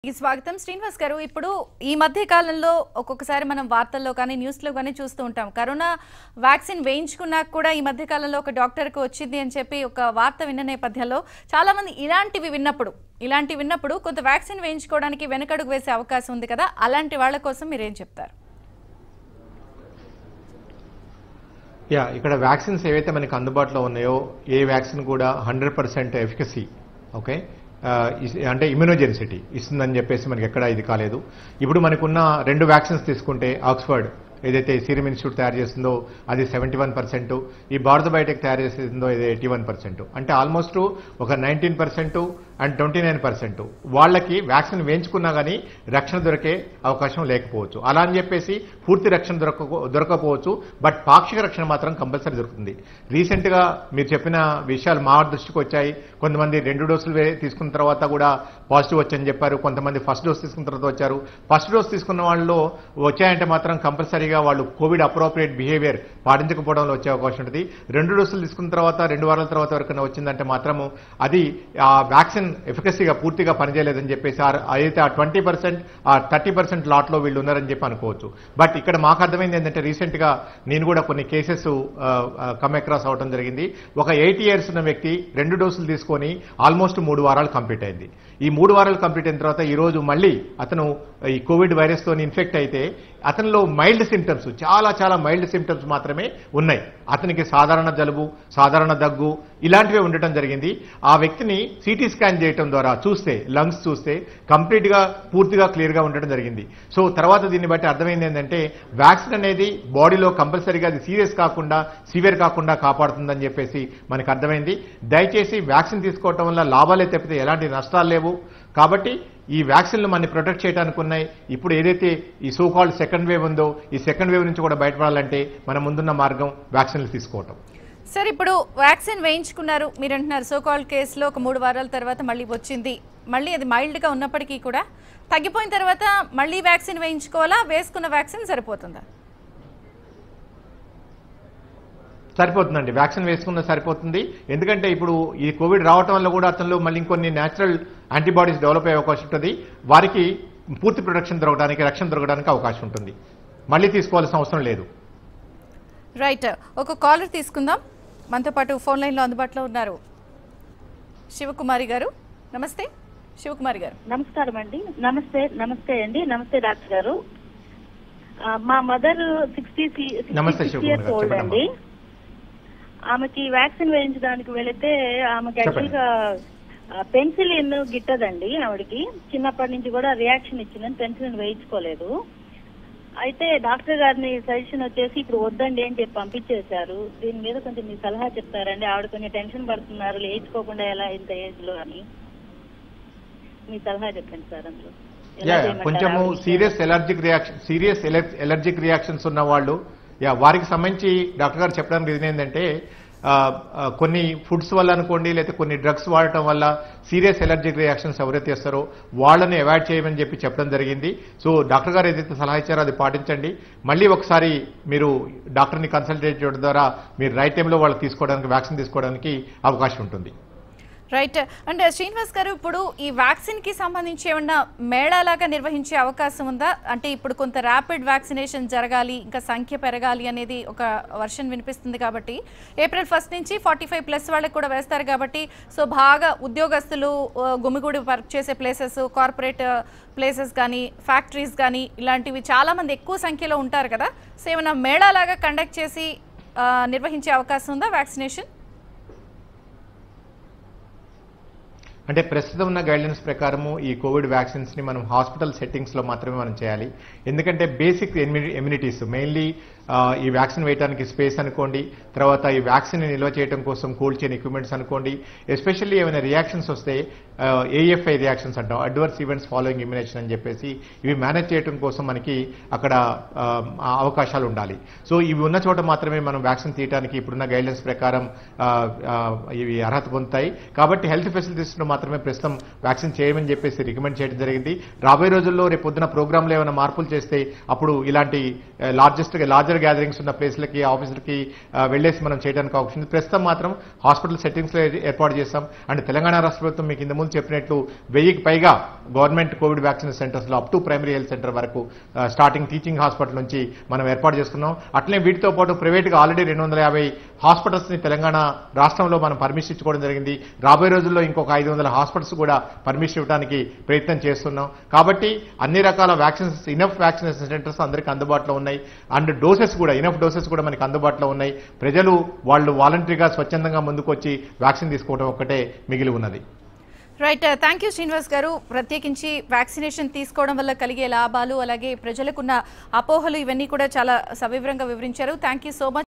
ఈ స్వాగతం శ్రీనివాస్ గారు ఇప్పుడు ఈ మధ్య కాలంలో ఒక్కొక్కసారి మనం వార్తల్లో కానీ న్యూస్లో కానీ చూస్తూ ఉంటాం కరోనా వ్యాక్సిన్ వేయించుకున్నాక కూడా ఈ మధ్య కాలంలో ఒక డాక్టర్కి వచ్చింది అని చెప్పి ఒక వార్త విన్న నేపథ్యంలో చాలా మంది ఇలాంటివి విన్నప్పుడు ఇలాంటివి విన్నప్పుడు కొంత వ్యాక్సిన్ వేయించుకోవడానికి వెనకడుగు వేసే అవకాశం ఉంది కదా అలాంటి వాళ్ళ కోసం మీరేం చెప్తారు యా ఇక్కడ వ్యాక్సిన్స్ ఏవైతే మనకి అందుబాటులో ఉన్నాయో ఏ వ్యాక్సిన్ కూడా హండ్రెడ్ పర్సెంట్ ఎఫికసీ ఓకే ఆ, ఇస్- అంటే ఇమ్యునోజెన్సిటీ ఇస్తుందని చెప్పేసి మనకి ఎక్కడ ఇది కాలేదు ఇప్పుడు మనకున్న రెండు వ్యాక్సిన్స్ తీసుకుంటే ఆక్స్ఫర్డ్ ఏదైతే సీరం ఇన్స్టిట్యూట్ తయారు చేస్తుందో అది సెవెంటీ వన్ పర్సెంట్ ఈ భారత బయోటెక్ తయారు చేస్తుందో ఇది ఎయిటీ వన్ పర్సెంట్ అంటే ఆల్మోస్ట్ ఒక nineteen percent and twenty nine percent వాళ్ళకి వ్యాక్సిన్ వేయించుకున్నా కానీ రక్షణ దొరికే అవకాశం లేకపోవచ్చు అలా అని చెప్పేసి పూర్తి రక్షణ దొరక దొరకకపోవచ్చు బట్ పాక్షిక రక్షణ మాత్రం కంపల్సరీ దొరుకుతుంది రీసెంట్ గా మీరు చెప్పిన విషయాలు మా దృష్టికి వచ్చాయి కొంతమంది రెండు డోసులు వే- తీసుకున్న తర్వాత కూడా పాజిటివ్ వచ్చని చెప్పారు కొంతమంది ఫస్ట్ డోస్ తీసుకున్న తర్వాత వచ్చారు ఫస్ట్ డోస్ తీసుకున్న వాళ్ళు వచ్చాయంటే మాత్రం కంపల్సరీగా వాళ్ళు కోవిడ్ అప్రోప్రియేట్ బిహేవియర్ పాటించకపోవడంలో వచ్చే అవకాశం ఉంటుంది రెండు డోసులు తీసుకున్న తర్వాత రెండు వారాల తర్వాత ఎవరికైనా వచ్చిందంటే మాత్రము అది ఆ వ్యాక్సిన్ ఎఫికసీగా పూర్తిగా పనిచేయలేదని చెప్పేసి ఆ- అయితే ఆ ట్వంటీ పర్సెంట్ ఆ థర్టీ పర్సెంట్ లాట్లో వీళ్ళు ఉన్నారని చెప్పి అనుకోవచ్చు బట్ ఇక్కడ మాకు అర్థమైంది ఏంటంటే రీసెంట్ గా నేను కూడా కొన్ని కేసెస్ కమ్ అక్రాస్ అవడం జరిగింది ఒక ఎయిట్ ఇయర్స్ ఉన్న వ్యక్తి రెండు డోసులు తీసుకొని ఆల్మోస్ట్ మూడు వారాలు కంప్లీట్ అయింది ఈ మూడు వారాలు కంప్లీట్ అయిన తర్వాత ఈ రోజు మళ్ళీ అతను ఈ కోవిడ్ వైరస్ తో ఇన్ఫెక్ట్ అయితే అతనిలో మైల్డ్ సిమ్టమ్స్ చాలా చాలా మైల్డ్ సిమ్టమ్స్ మాత్రమే ఉన్నాయి అతనికి సాధారణ జలుబు సాధారణ దగ్గు ఇలాంటివే ఉండటం జరిగింది ఆ వ్యక్తిని సిటీ స్కాన్ చేయటం ద్వారా చూస్తే లంగ్స్ చూస్తే కంప్లీట్ గా పూర్తిగా క్లియర్ గా ఉండటం జరిగింది సో తర్వాత దీన్ని బట్టి అర్థమైంది ఏంటంటే వ్యాక్సిన్ అనేది బాడీలో కంపల్సరీగా అది సీరియస్ కాకుండా సివియర్ కాకుండా కాపాడుతుందని చెప్పేసి మనకు అర్థమైంది దయచేసి వ్యాక్సిన్ తీసుకోవటం వల్ల లాభాలే తప్పితే ఎలాంటి నష్టాలు లేవు కాబట్టి ఈ వ్యాక్సిన్లు మనని ప్రొటెక్ట్ చేయడానికి ఉన్నాయి ఇప్పుడు ఏదైతే ఈ సో కాల్డ్ సెకండ్ వేవ్ ఉందో ఈ సెకండ్ వేవ్ నుంచి కూడా బయటపడాలంటే మన ముందున్న మార్గం వ్యాక్సిన్లు తీసుకోవటం సార్ ఇప్పుడు వ్యాక్సిన్ వేయించుకున్నారు మీరు అంటున్నారు సోకాల్ కేసులో ఒక మూడు వారాల తర్వాత మళ్ళీ వచ్చింది మళ్ళీ అది మైల్డ్గా ఉన్నప్పటికీ కూడా తగ్గిపోయిన తర్వాత మళ్ళీ వ్యాక్సిన్ వేయించుకోవాలా వేసుకున్న వ్యాక్సిన్ సరిపోతుందా సరిపోతుందండి వ్యాక్సిన్ వేసుకున్న సరిపోతుంది ఎందుకంటే ఇప్పుడు ఈ కోవిడ్ రావటం వల్ల కూడా అతనిలో మళ్ళీ ఇంకొన్ని న్యాచురల్ యాంటీబాడీస్ డెవలప్ అయ్యే అవకాశం ఉంటుంది వారికి పూర్తి ప్రొటెక్షన్ దొరకడానికి రక్షణ దొరకడానికి అవకాశం ఉంటుంది మళ్ళీ తీసుకోవాల్సిన అవసరం లేదు రైట్ ఒక కాలర్ తీసుకుందాం మనతో పాటు ఫోన్ లైన్లో అందుబాటులో ఉన్నారు శివకుమారి గారు నమస్తే శివకుమారి గారు నమస్కారం అండి నమస్తే నమస్తే అండి నమస్తే డాక్టర్ గారు ఆ, మా మదర్ సిక్స్టీ నమస్తే six Shivakumar years garu, old చెప్పండి అండి ఆమెకి వ్యాక్సిన్ వేయించడానికి వెళితే ఆమెకి చెప్పండి. యాక్చువల్ గా పెన్సిలిన్ గిట్టదండి ఆవిడకి చిన్నప్పటి నుంచి కూడా రియాక్షన్ ఇచ్చిందని పెన్సిలిన్ వేయించుకోలేదు అయితే డాక్టర్ గారిని సజెషన్ వచ్చేసి ఇప్పుడు వద్దండి అని చెప్పి పంపించేశారు దీని మీద కొంచెం మీ సలహా చెప్తారండి ఆవిడ కొంచెం టెన్షన్ పడుతున్నారు వేయించుకోకుండా ఎలా ఇంత ఏజ్ లో అని మీ సలహా చెప్పండి సార్ అందులో ఎలా యా చేయమంటారు కొంచెము ఆవిడకి? Serious allergic reaction serious allergic reactions ఉన్న వాళ్ళు యా వారికి సంబంధించి డాక్టర్ గారు చెప్పడానికి రీజన్ ఏంటంటే ఆ, ఆ, కొన్ని ఫుడ్స్ వల్ల అనుకోండి లేకపోతే కొన్ని డ్రగ్స్ వాడటం వల్ల సీరియస్ ఎలర్జిక్ రియాక్షన్స్ ఎవరైతే చేస్తారో వాళ్ళని అవాయిడ్ చేయమని చెప్పి చెప్పడం జరిగింది సో డాక్టర్ గారు ఏదైతే సలహా ఇచ్చారో అది పాటించండి మళ్ళీ ఒకసారి మీరు డాక్టర్ని కన్సల్టేట్ చేయడం ద్వారా మీరు రైట్ టైంలో వాళ్ళు తీసుకోవడానికి వ్యాక్సిన్ తీసుకోవడానికి అవకాశం ఉంటుంది రైట్ అంటే శ్రీనివాస్ గారు ఇప్పుడు ఈ వ్యాక్సిన్ కి సంబంధించి ఏమన్నా మేళాలాగా నిర్వహించే అవకాశం ఉందా అంటే ఇప్పుడు కొంత ర్యాపిడ్ వ్యాక్సినేషన్ జరగాలి ఇంకా సంఖ్య పెరగాలి అనేది ఒక వర్షన్ వినిపిస్తుంది కాబట్టి ఏప్రిల్ ఫస్ట్ నుంచి ఫార్టీ ఫైవ్ ప్లస్ వాళ్ళకి కూడా వేస్తారు కాబట్టి సో బాగా ఉద్యోగస్తులు ఆ, గుమిగూడి వర్క్ చేసే ప్లేసెస్ కార్పొరేట్ ప్లేసెస్ కానీ ఫ్యాక్టరీస్ కానీ ఇలాంటివి చాలా మంది ఎక్కువ సంఖ్యలో ఉంటారు కదా సో ఏమైనా మేళాలాగా కండక్ట్ చేసి ఆ, నిర్వహించే అవకాశం ఉందా వ్యాక్సినేషన్ అంటే ప్రస్తుతం ఉన్న గైడ్లైన్స్ ప్రకారము ఈ కోవిడ్ వ్యాక్సిన్స్ ని మనం హాస్పిటల్ సెట్టింగ్స్ లో మాత్రమే మనం చేయాలి ఎందుకంటే బేసిక్ ఎమ్యూనిటీస్ మెయిన్లీ ఈ వ్యాక్సిన్ వేయడానికి స్పేస్ అనుకోండి తర్వాత ఈ వ్యాక్సిన్ నిల్వ చేయడం కోసం కోల్డ్ చైన్ ఎక్విప్మెంట్స్ అనుకోండి ఎస్పెషల్లీ ఏమైనా రియాక్షన్స్ వస్తే ఏఎఫ్ఐ రియాక్షన్స్ అంటాం అడ్వర్స్ ఈవెంట్స్ ఫాలోయింగ్ ఇమ్యునేషన్ అని చెప్పేసి ఇవి మేనేజ్ చేయడం కోసం మనకి అక్కడ ఆ, ఆ అవకాశాలు ఉండాలి సో ఇవి ఉన్న చోట మాత్రమే మనం వ్యాక్సిన్ తీయడానికి ఇప్పుడున్న గైడ్లైన్స్ ప్రకారం ఆ, ఆ, ఇవి అర్హత పొందుతాయి కాబట్టి హెల్త్ ఫెసిలిటీస్ లో మాత్రమే ప్రస్తుతం వ్యాక్సిన్ చేయమని చెప్పేసి రికమెండ్ చేయడం జరిగింది రాబోయే రోజుల్లో రేపు పొద్దున ప్రోగ్రాంలో ఏమైనా మార్పులు చేస్తే అప్పుడు ఇలాంటి లార్జెస్ట్ లార్జర్ లార్జర్ గ్యాదరింగ్స్ ఉన్న ప్లేస్లకి ఆఫీసులకి వెళ్ళేసి మనం చేయడానికి అవకాశం ఉంది ప్రస్తుతం మాత్రం హాస్పిటల్ సెట్టింగ్స్ లో ఏర్పాటు చేస్తాం అండ్ తెలంగాణ రాష్ట్ర ప్రభుత్వం మీకు ఇంత ముందు చెప్పినట్లు వెయ్యికి పైగా గవర్నమెంట్ కోవిడ్ వ్యాక్సిన్ సెంటర్స్ లో up to primary health centre వరకు ఆ, స్టార్టింగ్ టీచింగ్ హాస్పిటల్ నుంచి మనం ఏర్పాటు చేసుకున్నాం అట్లనే వీటితో పాటు ప్రైవేట్ గా ఆల్రెడీ రెండు వందల యాభై హాస్పిటల్స్ ని తెలంగాణ రాష్ట్రంలో మనం పర్మిషన్ ఇచ్చుకోవడం జరిగింది రాబోయే రోజుల్లో ఇంకొక ఐదు వందల హాస్పిటల్స్ కూడా పర్మిషన్ ఇవ్వడానికి ప్రయత్నం చేస్తున్నాం కాబట్టి అన్ని రకాల వ్యాక్సిన్స్ ఇనఫ్ వ్యాక్సినేషన్ సెంటర్స్ అందరికీ అందుబాటులో ఉన్నాయి అండ్ డోసెస్ కూడా ఇనఫ్ డోసెస్ కూడా మనకి అందుబాటులో ఉన్నాయి ప్రజలు వాళ్ళు వాలంటరీగా స్వచ్ఛందంగా ముందుకొచ్చి వ్యాక్సిన్ తీసుకోవడం ఒక్కటే మిగిలి ఉన్నది రైట్ థ్యాంక్ యూ శ్రీనివాస్ గారు ప్రత్యేకించి వ్యాక్సినేషన్ తీసుకోవడం వల్ల కలిగే లాభాలు అలాగే ప్రజలకున్న అపోహలు ఇవన్నీ కూడా చాలా సవివరంగా వివరించారు థ్యాంక్ యూ సో మచ్